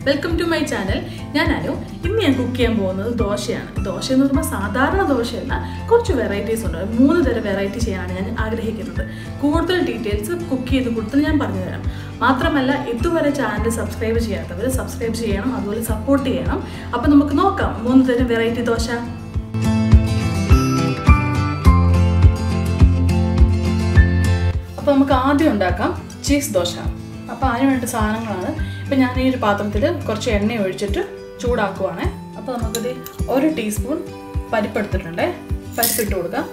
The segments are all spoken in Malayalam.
വെൽക്കം ടു മൈ ചാനൽ ഞാൻ അനു ഇന്ന് ഞാൻ കുക്ക് ചെയ്യാൻ പോകുന്നത് ദോശയാണ് ദോശ എന്ന് പറയുമ്പോൾ സാധാരണ ദോശയല്ല കുറച്ച് വെറൈറ്റീസ് ഉണ്ട് മൂന്ന് തരം വെറൈറ്റി ചെയ്യാനാണ് ഞാൻ ആഗ്രഹിക്കുന്നത് കൂടുതൽ ഡീറ്റെയിൽസ് കുക്ക് ചെയ്ത് കൊടുത്ത് ഞാൻ പറഞ്ഞുതരാം മാത്രമല്ല ഇതുവരെ ചാനൽ സബ്സ്ക്രൈബ് ചെയ്യാത്തവർ സബ്സ്ക്രൈബ് ചെയ്യണം അതുപോലെ സപ്പോർട്ട് ചെയ്യണം അപ്പോൾ നമുക്ക് നോക്കാം മൂന്ന് തരം വെറൈറ്റി ദോശ അപ്പോൾ നമുക്ക് ആദ്യം ഉണ്ടാക്കാം ചീസ് ദോശ അപ്പോൾ അതിന് വേണ്ട സാധനങ്ങളാണ് ഇപ്പം ഞാൻ ഈ ഒരു പാത്രത്തിൽ കുറച്ച് എണ്ണ ഒഴിച്ചിട്ട് ചൂടാക്കുവാണ് അപ്പോൾ നമുക്കിത് ഒരു ടീസ്പൂൺ പരിപ്പെടുത്തിട്ടുണ്ട് പരിപ്പിട്ട് കൊടുക്കാം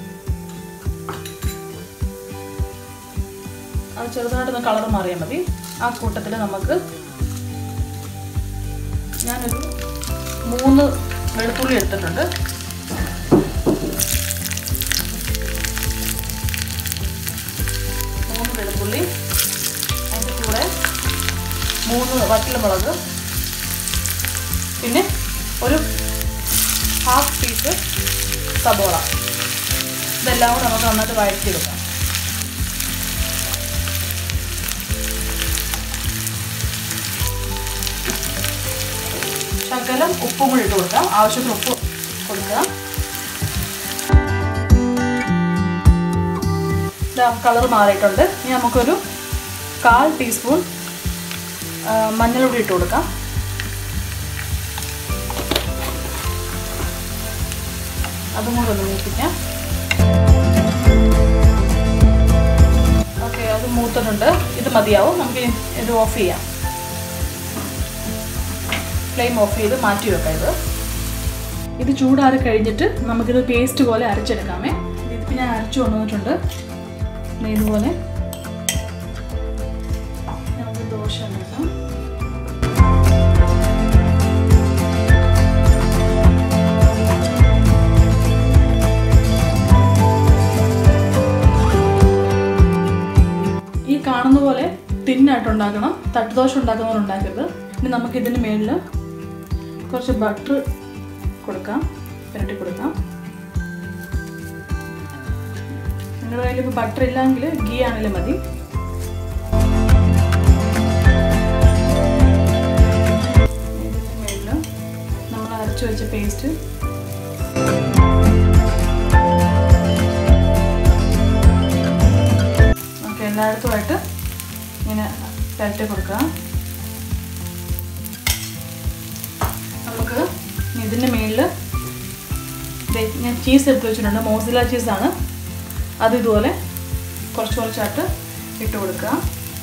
അത് ചെറുതായിട്ടൊന്ന് കളർ മാറിയാൽ മതി ആ കൂട്ടത്തിൽ നമുക്ക് ഞാനൊരു മൂന്ന് വെളുത്തുള്ളി എടുത്തിട്ടുണ്ട് മൂന്ന് വെളുത്തുള്ളി അതിൻ്റെ കൂടെ മൂന്ന് വറ്റൽമുളക് പിന്നെ ഒരു ഹാഫ് പീസ് സബോള ഇതെല്ലാം കൂടെ നമുക്ക് നന്നായിട്ട് വഴറ്റിയെടുക്കാം ശകലം ഉപ്പും കൂടി ഇട്ട് കൊടുക്കാം ആവശ്യത്തിന് ഉപ്പ് കൊടുക്കാം കളർ മാറിയിട്ടുണ്ട് ഇനി നമുക്കൊരു കാൽ ടീസ്പൂൺ മഞ്ഞൾ കൂടി ഇട്ട് കൊടുക്കാം അതും കൂടെ ഒന്ന് മൂപ്പിക്കാം ഓക്കെ അത് മൂത്തിട്ടുണ്ട് ഇത് മതിയാവും നമുക്ക് ഇത് ഓഫ് ചെയ്യാം ഫ്ലെയിം ഓഫ് ചെയ്ത് മാറ്റി വെക്കാം ഇത് ഇത് ചൂടാറി കഴിഞ്ഞിട്ട് നമുക്കിത് പേസ്റ്റ് പോലെ അരച്ചെടുക്കാമേ ഇതിപ്പോൾ ഞാൻ അരച്ചു കൊണ്ടുവന്നിട്ടുണ്ട് ഇതുപോലെ നമുക്ക് ദോശ ഉണ്ടാക്കാം ഈ കാണുന്ന പോലെ തിന്നായിട്ട് ഉണ്ടാക്കണം തട്ടുദോശ ഉണ്ടാക്കുന്നവർ ഉണ്ടാക്കരുത് ഇനി നമുക്ക് ഇതിന് മേളിൽ കുറച്ച് ബട്ടർ കൊടുക്കാം പുരട്ടി കൊടുക്കാം നിങ്ങളുടെ കയ്യിൽ ഇപ്പോൾ ബട്ടർ ഇല്ലെങ്കിൽ ഗീ ആണെങ്കിലും മതി ഇതിന് മേളിൽ നമ്മൾ അരച്ചു വെച്ച പേസ്റ്റ് നമുക്ക് എല്ലായിടത്തുമായിട്ട് ഇങ്ങനെ പുരട്ടി കൊടുക്കാം നമുക്ക് ഇതിൻ്റെ മേളിൽ ഞാൻ ചീസ് എടുത്ത് വെച്ചിട്ടുണ്ട് മോസില ചീസാണ് അത് ഇതുപോലെ കുറച്ച് കുറച്ചായിട്ട് ഇട്ട് കൊടുക്കുക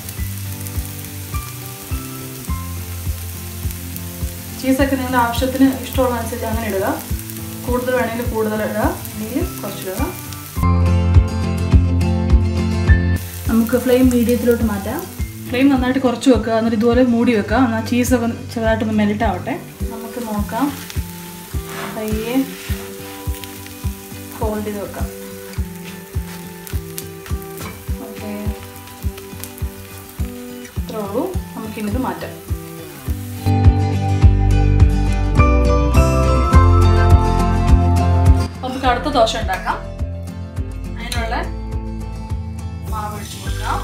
ചീസൊക്കെ നിങ്ങളുടെ ആവശ്യത്തിന് ഇഷ്ടമുള്ള അനുസരിച്ച് അങ്ങനെ ഇടുക കൂടുതൽ വേണമെങ്കിൽ കൂടുതൽ ഇടുക അല്ലെങ്കിൽ കുറച്ചിടുക നമുക്ക് ഫ്ലെയിം മീഡിയത്തിലോട്ട് മാറ്റാം ഫ്ലെയിം നന്നായിട്ട് കുറച്ച് വെക്കുക എന്നിട്ട് ഇതുപോലെ മൂടി വെക്കുക എന്നാൽ ചീസൊക്കെ ചെറുതായിട്ടൊന്ന് മെൽറ്റ് ആവട്ടെ നമുക്ക് നോക്കാം പയ്യെ ഹോൾഡ് ചെയ്ത് വെക്കാം ഓക്കെ ഇത്രേ ഉള്ളൂ നമുക്കിനിത് മാറ്റാം നമുക്ക് അടുത്ത ദോശ ഉണ്ടാക്കാം അതിനുള്ള മാവ് ഒഴിച്ചു കൊടുക്കാം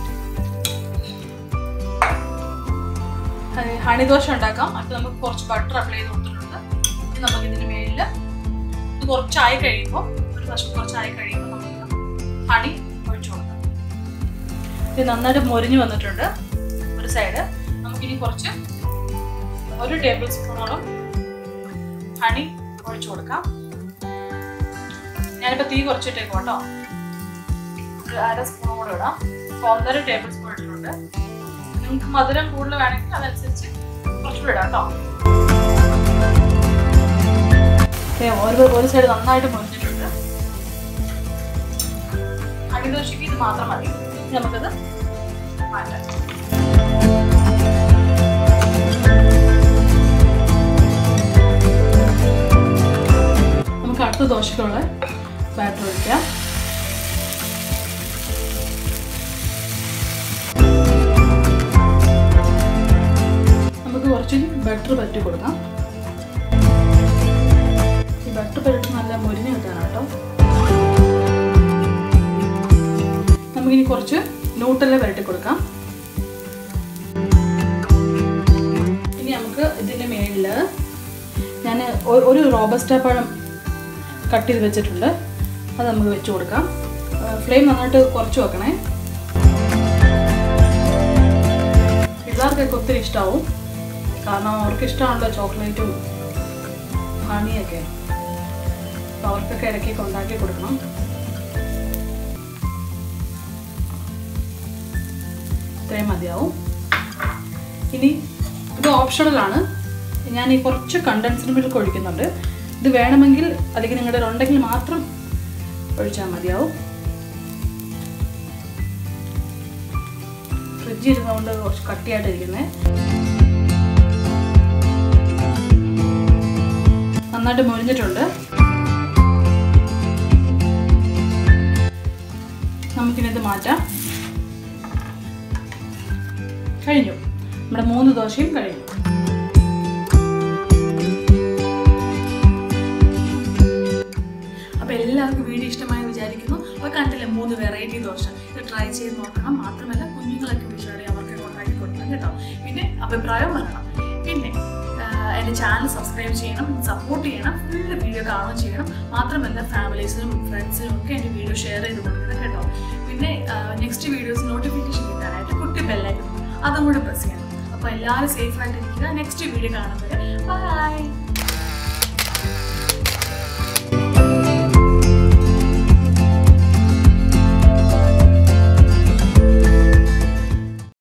ഹണി ദോശ ഉണ്ടാക്കാം അപ്പോൾ നമുക്ക് കുറച്ച് ബട്ടർ അപ്ലൈ ചെയ്ത് കൊടുത്തിട്ടുണ്ട് നമുക്ക് ഇതിന് മേളിൽ ഇത് കുറച്ചായി കഴിയുമ്പോൾ ഒരു വശം കുറച്ചായി കഴിയുമ്പോൾ നമുക്ക് ഹണി ഒഴിച്ചു കൊടുക്കാം ഇത് നന്നായിട്ട് മൊരിഞ്ഞ് വന്നിട്ടുണ്ട് ഒരു സൈഡ് നമുക്കിനി കുറച്ച് ഒരു ടേബിൾ സ്പൂണോളം ഹണി ഒഴിച്ചു കൊടുക്കാം ഞാനിപ്പോൾ തീ കുറച്ചിട്ടേക്കും കേട്ടോ ഒരു അര സ്പൂൺ കൂടെ ഇടാം അപ്പോൾ ഒന്നര ടേബിൾ സ്പൂൺ ഇട്ടിട്ടുണ്ട് നിങ്ങൾക്ക് മധുരം കൂടുതൽ വേണമെങ്കിൽ അതനുസരിച്ച് കുറച്ചുകൂടെ ഇടാം കേട്ടോ ഒരു ഒരു സൈഡ് നന്നായിട്ട് മുറിഞ്ഞിട്ടുണ്ട് അടിദോശയ്ക്ക് ഇത് മാത്രം മതി നമുക്കത് മാറ്റാം നമുക്ക് അടുത്ത ദോശക്കുള്ള ബാറ്റർ ഒഴിക്കാം നമുക്ക് കുറച്ച് ബട്ടർ പറ്റി കൊടുക്കാം ഈ ബട്ടർ പരട്ടി നല്ല മുരിഞ്ഞ് കിട്ടാനാണ് കേട്ടോ നമുക്കിനി കുറച്ച് ന്യൂട്ടല്ല വരട്ടി കൊടുക്കാം പാനിൽ ഞാൻ ഒരു റോബസ്റ്റ പഴം കട്ട് ചെയ്ത് വെച്ചിട്ടുണ്ട് അത് നമുക്ക് വെച്ച് കൊടുക്കാം ഫ്ലെയിം നന്നായിട്ട് കുറച്ച് വെക്കണേ പിള്ളേർക്കൊക്കെ ഒത്തിരി ഇഷ്ടമാവും കാരണം അവർക്ക് ഇഷ്ടമാണല്ലോ ചോക്ലേറ്റും ഹണിയൊക്കെ അപ്പോൾ അവർക്കൊക്കെ ഇടയ്ക്കൊക്കെ ഉണ്ടാക്കി കൊടുക്കണം ഇത്രയും മതിയാവും ഇനി ഇത് ഓപ്ഷണലാണ് ഞാൻ ഈ കുറച്ച് കണ്ടൻസ്ഡ് മിൽക്ക് ഒഴിക്കുന്നുണ്ട് ഇത് വേണമെങ്കിൽ അല്ലെങ്കിൽ നിങ്ങളുടെ ഉണ്ടെങ്കിൽ മാത്രം ഒഴിച്ചാൽ മതിയാവും ഫ്രിഡ്ജിൽ ഇരുന്നുകൊണ്ട് കുറച്ച് കട്ടിയായിട്ടിരിക്കുന്നത് നന്നായിട്ട് മൊരിഞ്ഞിട്ടുണ്ട് നമുക്കിനിത് മാറ്റാം കഴിഞ്ഞു നമ്മുടെ മൂന്ന് ദോശയും കഴിഞ്ഞു അപ്പോൾ എല്ലാവർക്കും വീഡിയോ ഇഷ്ടമായി വിചാരിക്കുന്നു അപ്പോൾ കണ്ടില്ലേ മൂന്ന് വെറൈറ്റി ദോശ ഇത് ട്രൈ ചെയ്ത് നോക്കണം മാത്രമല്ല കുഞ്ഞുങ്ങളൊക്കെ വിളിച്ചാടി അവർക്ക് ഉണ്ടാക്കി കൊടുക്കണം കേട്ടോ പിന്നെ അഭിപ്രായം പറയണം പിന്നെ ആഹ്, എൻ്റെ ചാനൽ സബ്സ്ക്രൈബ് ചെയ്യണം സപ്പോർട്ട് ചെയ്യണം ഫുള്ള് വീഡിയോ കാണുകയും ചെയ്യണം മാത്രമല്ല ഫാമിലീസിനും ഫ്രണ്ട്സിനും ഒക്കെ എൻ്റെ വീഡിയോ ഷെയർ ചെയ്ത് കൊടുക്കണം കേട്ടോ പിന്നെ നെക്സ്റ്റ് വീഡിയോസ് നോട്ടിഫിക്കേഷൻ കിട്ടാനായിട്ട് കുട്ടി ബെല്ലൈക്കൺ അതും കൂടെ പ്രസ് ചെയ്യണം അപ്പോൾ എല്ലാവരും സേഫ് ആയിട്ടിരിക്കുക നെക്സ്റ്റ് വീഡിയോ കാണുന്നത് ബൈ